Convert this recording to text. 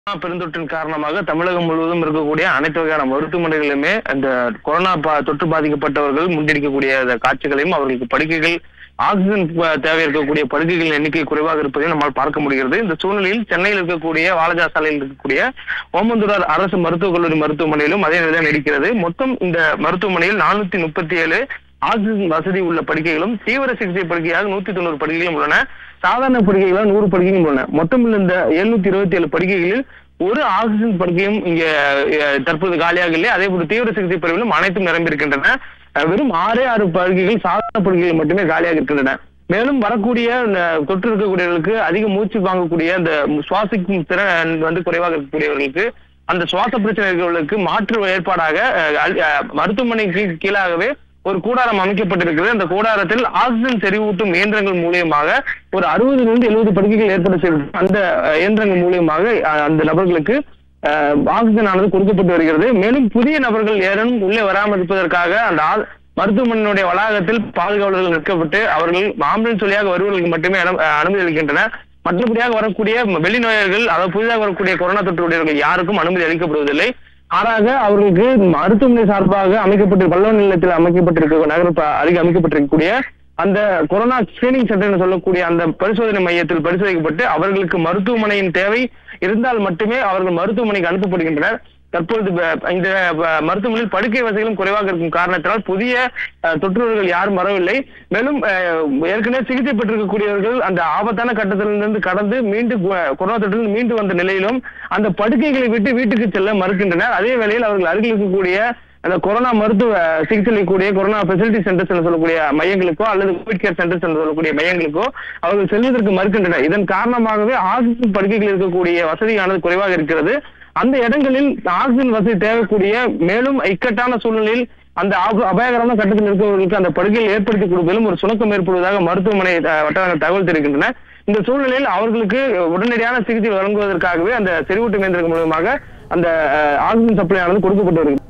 corona பெருந்தொற்றின் காரணமாக தமிழகம் முழுவதும் இருக்கக்கூடிய அனைத்து வகையான மருத்துவமனைகளிலுமே அந்த கொரோனா பா- தொற்று பாதிக்கப்பட்டவர்கள் முன்னெடுக்கக்கூடிய அந்த காட்சிகளையும் அவர்களுக்கு படுக்கைகள் ஆக்சிஜன் ப- தேவை இருக்கக்கூடிய படுக்கைகளின் எண்ணிக்கை குறைவாக இருப்பதையும் நம்மால் பார்க்க முடிகிறது இந்த சூழ்நிலையில் சென்னையில் இருக்கக்கூடிய வாலஜா சாலையில் இருக்கக்கூடிய ஓமந்தூரார் அரசு மருத்துவக் கல்லூரி மருத்துவமனையிலும் அதே நிலைதான் இருக்கிறது மொத்தம் இந்த மருத்துவமனையில் நானூத்தி முப்பத்தி ஏழு ஆக்சிஜன் வசதி உள்ள படுக்கைகளும் தீவிர சிகிச்சை படுக்கையாக நூத்தி தொண்ணூறு படுக்கைகளும் உள்ளன சாதாரண படுக்கைகளாக நூறு படுக்கைகளும் உள்ளன மொத்தம் இந்த எழுநூத்தி இருபத்தி ஏழு படுக்கைகளில் ஒரு ஆக்சிஜன் படுக்கையும் இங்க அஹ், தற்போது காலியாக இல்லை அதே போல தீவிர சிகிச்சை பிரிவிலும் அனைத்தும் நிரம்பியிருக்கின்றன அஹ், வெறும் ஆறே ஆறு படுக்கைகள் சாதாரண படுக்கைகள் மட்டுமே காலியாக இருக்கின்றன மேலும் வரக்கூடிய இந்த தொற்று இருக்கக்கூடியவர்களுக்கு அதிக மூச்சு வாங்கக்கூடிய அந்த சுவாசிக்கும் திறன் வந்து குறைவாக இருக்கக்கூடியவர்களுக்கு அந்த சுவாச பிரச்சனை இருக்கிறவர்களுக்கு மாற்று ஏற்பாடாக அஹ், அல்- அஹ், மருத்துவமனைக்கு கீழாகவே ஒரு கூடாரம் அமைக்கப்பட்டிருக்கிறது அந்த கூடாரத்தில் ஆக்சிஜன் செறிவூட்டும் இயந்திரங்கள் மூலியமாக ஒரு அறுபதிலிருந்து எழுபது படுக்கைகள் ஏற்பட செய்யும் அந்த அஹ், இயந்திரங்கள் மூலியமாக அஹ், அந்த நபர்களுக்கு அஹ், ஆக்சிஜன் ஆனது கொடுக்கப்பட்டு வருகிறது மேலும் புதிய நபர்கள் ஏதேனும் உள்ளே வராமல் இருப்பதற்காக அந்த ஆ- மருத்துவமனையினுடைய வளாகத்தில் பாதுகாவலர்கள் நிற்கப்பட்டு அவர்கள் ஆம்புலன்ஸ் வழியாக வருவர்களுக்கு மட்டுமே அனு- அஹ், அனுமதி அளிக்கின்றனர் மற்றபடியாக வரக்கூடிய வெளிநோயர்கள் அதாவது புதிதாக வரக்கூடிய கொரோனா தொற்று உடையவர்கள் யாருக்கும் அனுமதி அளிக்கப்படுவதில்லை மாறாக அவர்களுக்கு மருத்துவமனை சார்பாக அமைக்கப்பட்டு பல்லவ நிலையத்தில் அமைக்கப்பட்டிருக்க நகர ப- அருகே அமைக்கப்பட்டிருக்கக்கூடிய அந்த கொரோனா ஸ்கிரீனிங் சென்டர் சொல்லக்கூடிய அந்த பரிசோதனை மையத்தில் பரிசோதிக்கப்பட்டு அவர்களுக்கு மருத்துவமனையின் தேவை இருந்தால் மட்டுமே அவர்கள் மருத்துவமனைக்கு அனுப்பப்படுகின்றனர் தற்பொழுது ப- இந்த ப- மருத்துவமனையில் படுக்கை வசதிகளும் குறைவாக இருக்கும் காரணத்தினால் புதிய அஹ், தொற்றுநோய்கள் யாரும் வரவில்லை மேலும் அஹ், ஏற்கனவே சிகிச்சை பெற்றிருக்கக்கூடியவர்கள் அந்த ஆபத்தான கட்டத்திலிருந்து கடந்து மீண்டும் கு- கொரோனா தொற்றிலிருந்து மீண்டு வந்த நிலையிலும் அந்த படுக்கைகளை விட்டு வீட்டுக்கு செல்ல மறுக்கின்றனர் அதே வேளையில் அவர்கள் அருகில் இருக்கக்கூடிய அந்த கொரோனா மருத்துவ சிகிச்சை அளிக்கக்கூடிய கொரோனா ஃபெசிலிட்டி சென்டர்ஸ் என்று சொல்லக்கூடிய மையங்களுக்கோ அல்லது கோவிட் கேர் சென்டர்ஸ் என்று சொல்லக்கூடிய மையங்களுக்கோ அவர்கள் செல்வதற்கு மறுக்கின்றனர் இதன் காரணமாகவே ஆக்சிஜன் படுக்கைகள் இருக்கக்கூடிய வசதியானது குறைவாக இருக்கிறது அந்த இடங்களில் ஆக்சிஜன் வசதி தேவைக்கூடிய மேலும் இக்கட்டான சூழ்நிலையில் அந்த ஆப- அபாயகரமான கட்டத்தில் இருக்கிறவர்களுக்கு அந்த படுக்கையில் ஏற்படுத்தி கொடுப்பதிலும் ஒரு சுணக்கம் ஏற்படுவதாக மருத்துவமனை அஹ், வட்டாரங்கள் தகவல் தெரிவிக்கின்றன இந்த சூழ்நிலையில் அவர்களுக்கு உடனடியான சிகிச்சை வழங்குவதற்காகவே அந்த செறிவூட்டு இயந்திரம் மூலமாக அந்த அஹ், ஆக்சிஜன் சப்ளை ஆனது கொடுக்கப்பட்டு வருகிறது